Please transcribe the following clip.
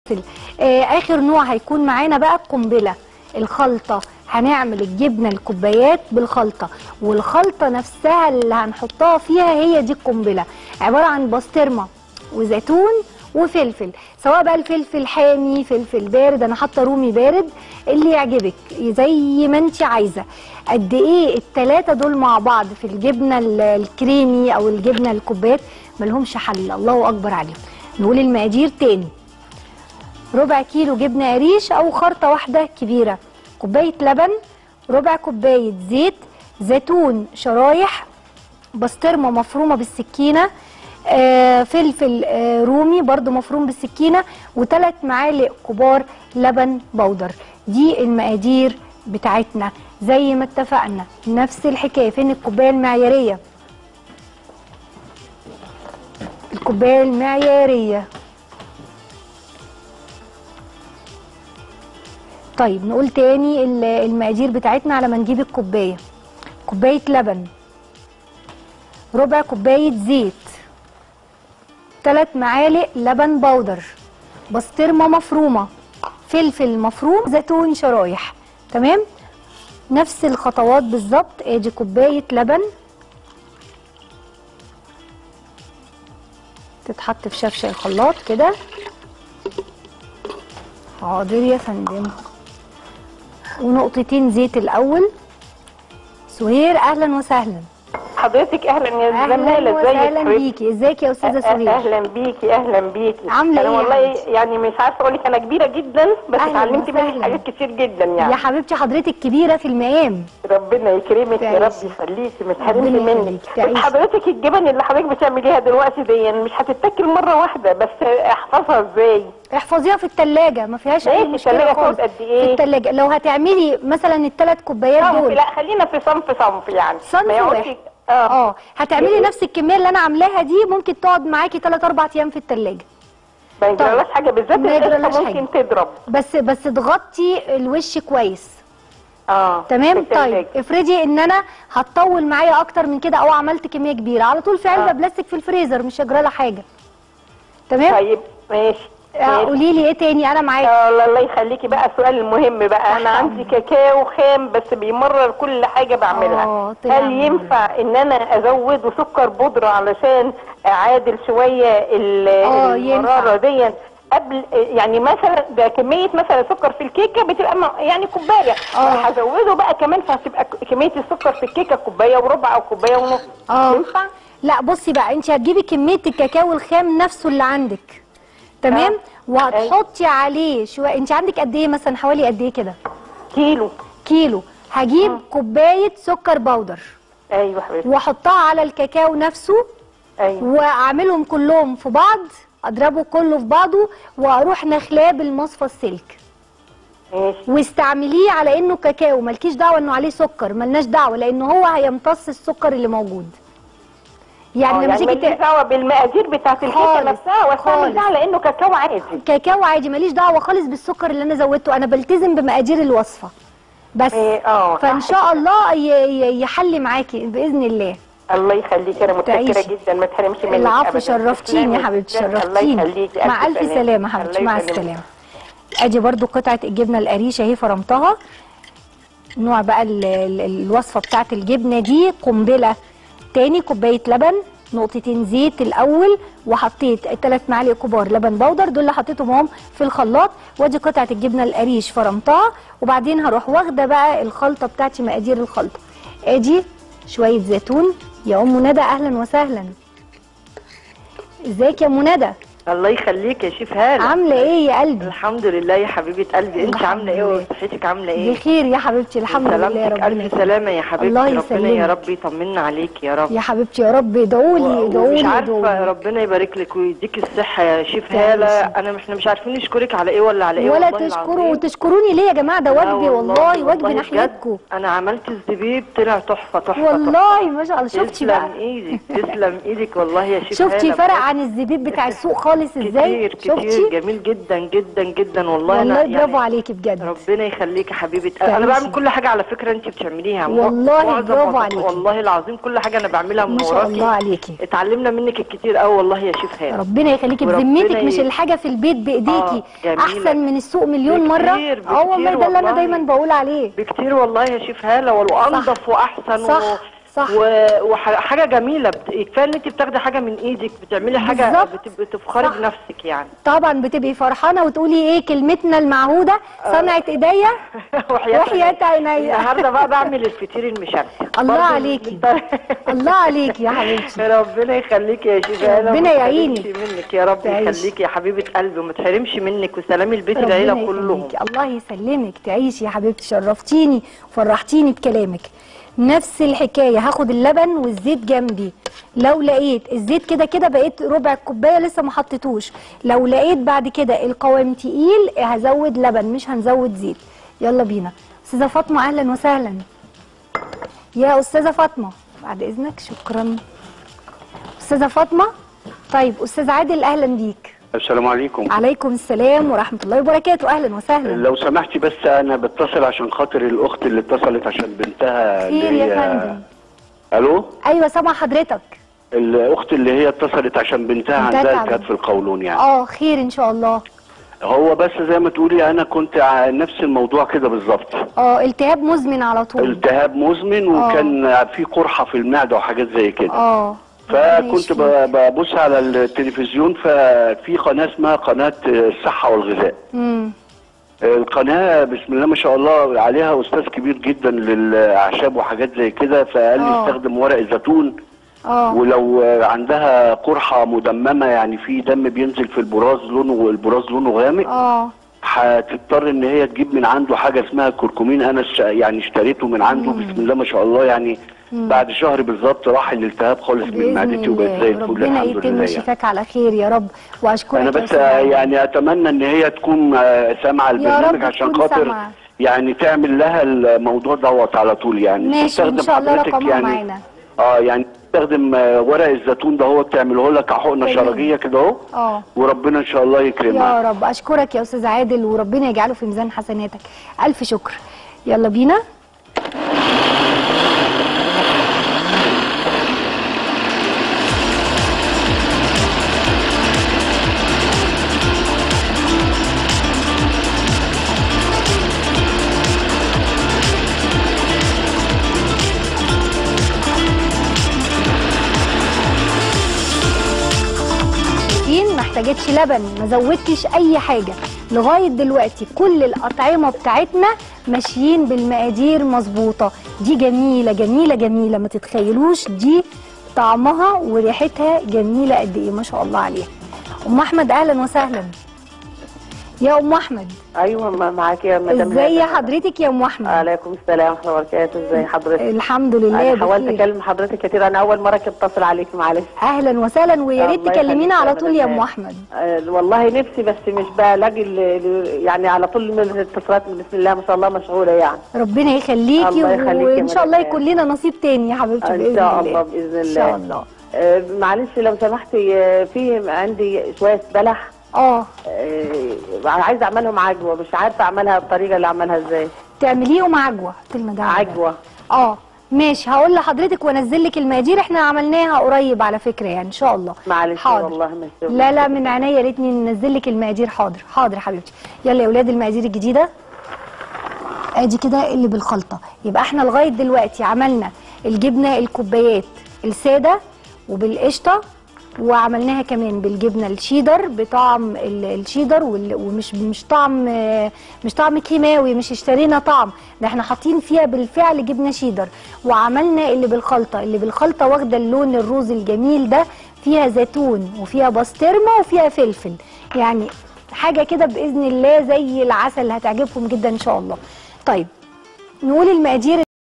آه اخر نوع هيكون معانا بقى القنبله الخلطه هنعمل الجبنه الكوبايات بالخلطه والخلطه نفسها اللي هنحطها فيها هي دي القنبله عباره عن بسطرمه وزيتون وفلفل سواء بقى الفلفل حامي فلفل بارد انا حاطه رومي بارد اللي يعجبك زي ما انت عايزه قد ايه التلاته دول مع بعض في الجبنه ال- الكريمي او الجبنه الكوبايات ملهمش حل الله اكبر عليهم نقول المقادير تاني ربع كيلو جبنه قريش او خرطه واحده كبيره كوبايه لبن ربع كوبايه زيت زيتون شرايح بسطرمه مفرومه بالسكينه آه فلفل آه رومي برضو مفروم بالسكينه وثلاث معالق كبار لبن بودر دي المقادير بتاعتنا زي ما اتفقنا نفس الحكايه فين الكوبايه المعياريه الكوبايه المعياريه طيب نقول تاني ال- المقادير بتاعتنا على ما نجيب الكوبايه كوبايه لبن ربع كوبايه زيت ثلاث معالق لبن بودر بسطرمه مفرومه فلفل مفروم زيتون شرايح تمام نفس الخطوات بالظبط ادي كوبايه لبن تتحط في شفشة الخلاط كده حاضر يا فندم ونقطتين زيت الاول سهير اهلا وسهلا حضرتك اهلا يا اهلا زميله ازيك وسهلا حبيبتي؟ بيكي ازيك يا استاذه أه- سهير اهلا بيكي اهلا بيكي عاملة انا إيه يا والله حبيبتي؟ يعني مش عارفه اقول لك انا كبيره جدا بس أهلاً اتعلمت وسهلاً. منك حاجات كتير جدا يعني يا حبيبتي حضرتك كبيره في المقام ربنا يكرمك يا رب تعيشي. يخليكي ما تحرمش ربنا منك يخليك، بس تعيشي. حضرتك الجبن اللي حضرتك بتعمليها دلوقتي دي مش هتتاكل مره واحده بس احفظها ازاي احفظيها في الثلاجه ما فيهاش اي ماشي، مشكله التلاجة خالص تقعد قد إيه؟ في الثلاجه لو هتعملي مثلا الثلاث كوبايات صنف دول لا خلينا في صنف صنف يعني صنف ما يقعدش- واحد. اه اه هتعملي نفس الكميه اللي انا عاملاها دي ممكن تقعد معاكي 3 4 ايام في الثلاجه ما يجرالهاش حاجه بالذات ما يجرالهاش القشطه ممكن تضرب بس بس تغطي الوش كويس اه تمام في طيب التلاجة. افرضي ان انا هتطول معايا اكتر من كده او عملت كميه كبيره على طول في علبه آه. بلاستيك في الفريزر مش هيجرى لها حاجه تمام طيب ماشي آه، ماشي. قولي لي ايه تاني انا معاكي آه، الله الله يخليكي بقى السؤال المهم بقى انا تحت عندي كاكاو خام بس بيمرر كل حاجه بعملها آه، طلع هل منه. ينفع ان انا ازوده سكر بودره علشان اعادل شويه ال- آه، المراره ينفع. دي قبل يعني مثلا ده كميه مثلا سكر في الكيكه بتبقى م- يعني كوبايه آه. هزوده بقى كمان فهتبقى ك- كميه السكر في الكيكه كوبايه وربع او كوبايه ونص اه ينفع لا بصي بقى انت هتجيبي كميه الكاكاو الخام نفسه اللي عندك تمام آه. وهتحطي عليه شويه انت عندك قد ايه مثلا حوالي قد ايه كده كيلو كيلو هجيب كوبايه سكر بودر ايوه حبيبتي واحطها على الكاكاو نفسه ايوه واعملهم كلهم في بعض اضربه كله في بعضه واروح نخلاه بالمصفى السلك ماشي واستعمليه على انه كاكاو مالكيش دعوه انه عليه سكر ملناش دعوه لان هو هيمتص السكر اللي موجود يعني آه، لما يعني تيجي ماليش ت- دعوه بالمقادير بتاعت الكيكه خالص، نفسها واستعمل خالص. ده على انه كاكاو عادي كاكاو عادي ماليش دعوه خالص بالسكر اللي انا زودته انا بلتزم بمقادير الوصفه بس إيه، اه فان صح شاء كده. الله ي- ي- يحل معاكي باذن الله الله يخليك انا متشكره تعيشي. جدا ما تحرمش منك العفو أبداً. شرفتيني يا تسلمي حبيبتي جداً. شرفتيني الله يخليكي مع الف سلامه حبيبتي الله مع يسلمك. السلامه ادي برضو قطعه الجبنه القريشه اهي فرمتها نوع بقى ال- ال- الوصفه بتاعت الجبنه دي قنبله تاني كوبايه لبن نقطتين زيت الاول وحطيت ثلاث معالق كبار لبن بودر دول اللي حطيتهم اهم في الخلاط وادي قطعه الجبنه القريش فرمتها وبعدين هروح واخده بقى الخلطه بتاعتي مقادير الخلطه ادي شويه زيتون يا ام ندى اهلا وسهلا ازيك يا ام ندى الله يخليك يا شيف هاله عامله ايه يا قلبي الحمد لله يا حبيبه قلبي انت الحمد عامله ايه لله. وصحتك عامله ايه بخير يا حبيبتي الحمد لله يا سلامتك ربنا الف يكرمك. سلامه يا حبيبتي الله ربنا يسلمك. يا رب يطمنا عليك يا رب يا حبيبتي يا رب ادعوا لي ادعوا ومش لي عارفه ادعوا لي ربنا يبارك لك ويديك الصحه يا شيف تعيشي. هاله انا احنا مش عارفين نشكرك على ايه ولا على ايه ولا والله تشكروا العظيم. وتشكروني ليه يا جماعه ده لا واجبي والله واجبي بجد. ناحيتكم انا عملت الزبيب طلع تحفه تحفه والله ما شاء الله شفتي تسلم بقى ايدك تسلم ايدك والله يا شيف شفتي هالة فرق بجد. عن الزبيب بتاع السوق خالص خالص ازاي كتير كتير جميل جدا جدا جدا والله والله انا برافو يعني عليكي بجد ربنا يخليك يا حبيبه انا تعيشي. بعمل كل حاجه على فكره انت بتعمليها والله معظم برافو وقت- عليكي. والله العظيم كل حاجه انا بعملها من ما شاء وراكي الله عليكي اتعلمنا منك الكتير قوي والله يا شيف هاني ربنا يخليكي وربنا بذمتك مش ي- الحاجه في البيت بايديكي آه، جميلة. احسن من السوق مليون مره بكتير، اه والله بكتير ده اللي انا والله. دايما بقول عليه بكتير والله يا شيف هاله وانضف واحسن صح، و... صح. و- وحاجه جميله بت... كفايه ان انت بتاخدي حاجه من ايدك بتعملي حاجه بالظبط. بت... بتفخري صح. بنفسك يعني طبعا بتبقي فرحانه وتقولي ايه كلمتنا المعهوده صنعت ايديا وحياة عينيا. النهارده بقى بعمل الفطير المشكل الله برضه عليكي. بالط- الله عليكي يا حبيبتي ربنا يخليك يا شيخ هلا ربنا وما يعينك. تحرمش منك يا رب تعيشي. يخليك يا حبيبه قلبي وما تحرمش منك وسلام البيت ربنا العيله كلهم يخليكي الله يسلمك تعيشي يا حبيبتي شرفتيني وفرحتيني بكلامك نفس الحكايه هاخد اللبن والزيت جنبي لو لقيت الزيت كده كده بقيت ربع الكوبايه لسه ما حطيتوش لو لقيت بعد كده القوام تقيل هزود لبن مش هنزود زيت يلا بينا استاذه فاطمه اهلا وسهلا يا استاذه فاطمه بعد اذنك شكرا استاذه فاطمه طيب استاذ عادل اهلا بيك السلام عليكم عليكم السلام ورحمة الله وبركاته أهلا وسهلا لو سمحتي بس انا بتصل عشان خاطر الاخت اللي اتصلت عشان بنتها خير اللي يا هي فندم الو أيوة سامعة حضرتك الاخت اللي هي اتصلت عشان بنتها بنتها عندها تعبانة. التهاب في القولون يعني اه خير إن شاء الله هو بس زي ما تقولي انا كنت ع- نفس الموضوع كده بالظبط اه التهاب مزمن على طول التهاب مزمن آه. وكان في قرحه في المعده وحاجات زي كده اه ربنا فكنت يشفيك. ب- ببص على التلفزيون ففي قناه اسمها قناه الصحه والغذاء مم. القناة بسم الله ما شاء الله عليها أستاذ كبير جدا للأعشاب وحاجات زي كده فقال لي آه. استخدم ورق الزيتون اه ولو عندها قرحة مدممة يعني في دم بينزل في البراز لونه البراز لونه غامق اه هتضطر ان هي تجيب من عنده حاجة اسمها كركمين انا ش- يعني اشتريته من عنده بسم الله ما شاء الله يعني بعد شهر بالظبط راح الالتهاب خالص من بإذن معدتي وبقت زي الله الفل ربنا الحمد يتم لله يعني. شفاك على خير يا رب وأشكرك انا يا بس أستاذ عادل. يعني اتمنى ان هي تكون آه، سامعه البرنامج عشان تكون خاطر سامعة. يعني تعمل لها الموضوع دوت على طول يعني ماشي، تستخدم إن شاء الله حضرتك رقمها يعني معانا. اه يعني تستخدم آه، ورق الزيتون ده هو تعمله لك كحقنه تمام. شرجيه كده اهو اه وربنا ان شاء الله يكرمها يا رب أشكرك يا أستاذ عادل وربنا يجعله في ميزان حسناتك ألف شكر يلا بينا شايفين ما احتاجتش لبن ما زودتش اي حاجه لغايه دلوقتي كل الاطعمه بتاعتنا ماشيين بالمقادير مظبوطه دي جميله جميله جميله ما تتخيلوش دي طعمها وريحتها جميله قد ايه ما شاء الله عليها ام احمد اهلا وسهلا يا ام احمد ايوه ما- معاك يا مدام ازاي هبة. حضرتك يا ام احمد عليكم السلام ورحمه الله وبركاته ازي حضرتك الحمد لله انا حاولت بخير اكلم حضرتك كتير انا اول مره كنت اتصل عليك معلش اهلا وسهلا ويا ريت الله تكلمينا يخليك على يا طول يا ام مدام. احمد آه، والله نفسي بس مش بلاقي ال- ال- يعني على طول من الاتصالات بسم الله ما شاء الله مشغوله يعني ربنا يخليكي الله يخليكي يا وان شاء الله مدام. يكون لنا نصيب تاني يا حبيبتي ان باذن شاء الله الله باذن الله ان شاء الله آه، معلش لو سمحتي آه، في عندي شويه بلح اه آه، عايزه اعملهم عجوه مش عارفه اعملها الطريقه اللي اعملها ازاي تعمليهم عجوه قلت لنا ده عجوه اه ماشي هقول لحضرتك وانزل لك المقادير احنا عملناها قريب على فكره يعني ان شاء الله معلش حاضر والله مش لا لا من عينيا يا ريتني ننزل لك المقادير حاضر حاضر حبيبتي يلا يا اولاد المقادير الجديده ادي كده اللي بالخلطه يبقى احنا لغايه دلوقتي عملنا الجبنه الكوبايات الساده وبالقشطه وعملناها كمان بالجبنه الشيدر بطعم ال- الشيدر وال- ومش مش طعم آه، مش طعم كيماوي مش اشترينا طعم ده احنا حاطين فيها بالفعل جبنه شيدر وعملنا اللي بالخلطه اللي بالخلطه واخده اللون الروز الجميل ده فيها زيتون وفيها بسطرمه وفيها فلفل يعني حاجه كده باذن الله زي العسل هتعجبكم جدا ان شاء الله طيب نقول المقادير